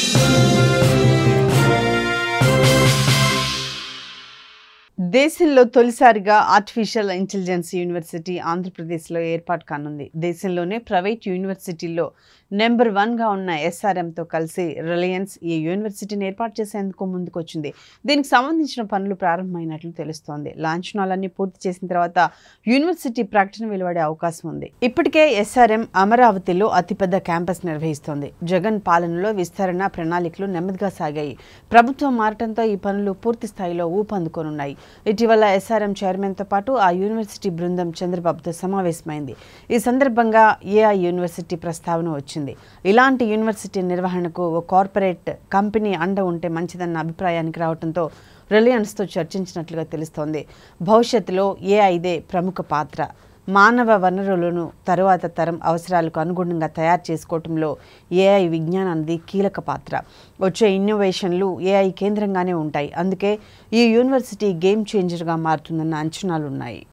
దేశంలో తొలిసారిగా artificial intelligence university ఆంధ్రప్రదేశ్లో ఏర్పాటు కానుంది దేశంలోనే ప్రైవేట్ యూనివర్సిటీల్లో నెంబర్ వన్గా ఉన్న ఎస్ఆర్ఎంతో కలిసి రిలయన్స్ ఈ యూనివర్సిటీని ఏర్పాటు చేసేందుకు ముందుకొచ్చింది దీనికి సంబంధించిన పనులు ప్రారంభమైనట్లు తెలుస్తోంది లాంఛనాలన్నీ పూర్తి చేసిన తర్వాత యూనివర్సిటీ ప్రకటన వెలువడే అవకాశం ఉంది ఇప్పటికే ఎస్ఆర్ఎం అమరావతిలో అతిపెద్ద క్యాంపస్ నిర్వహిస్తోంది జగన్ పాలనలో విస్తరణ ప్రణాళికలు నెమ్మదిగా సాగాయి ప్రభుత్వం మారటంతో ఈ పనులు పూర్తి స్థాయిలో ఊపందుకోనున్నాయి ఇటీవల ఎస్ఆర్ఎం చైర్మన్తో పాటు ఆ యూనివర్సిటీ బృందం చంద్రబాబుతో సమావేశమైంది ఈ సందర్భంగా ఏఐ యూనివర్సిటీ ప్రస్తావన వచ్చింది ఇలాంటి యూనివర్సిటీ నిర్వహణకు ఓ కార్పొరేట్ కంపెనీ అండ ఉంటే మంచిదన్న అభిప్రాయానికి రావడంతో రిలయన్స్తో చర్చించినట్లుగా తెలుస్తోంది భవిష్యత్తులో ఏఐదే ప్రముఖ పాత్ర మానవ వనరులను తరువాత తరం అవసరాలకు అనుగుణంగా తయారు చేసుకోవటంలో ఏఐ విజ్ఞానానికి కీలక పాత్ర వచ్చే ఇన్నోవేషన్లు ఏఐ కేంద్రంగానే ఉంటాయి అందుకే ఈ యూనివర్సిటీ గేమ్ చేంజర్గా మారుతుందన్న అంచనాలున్నాయి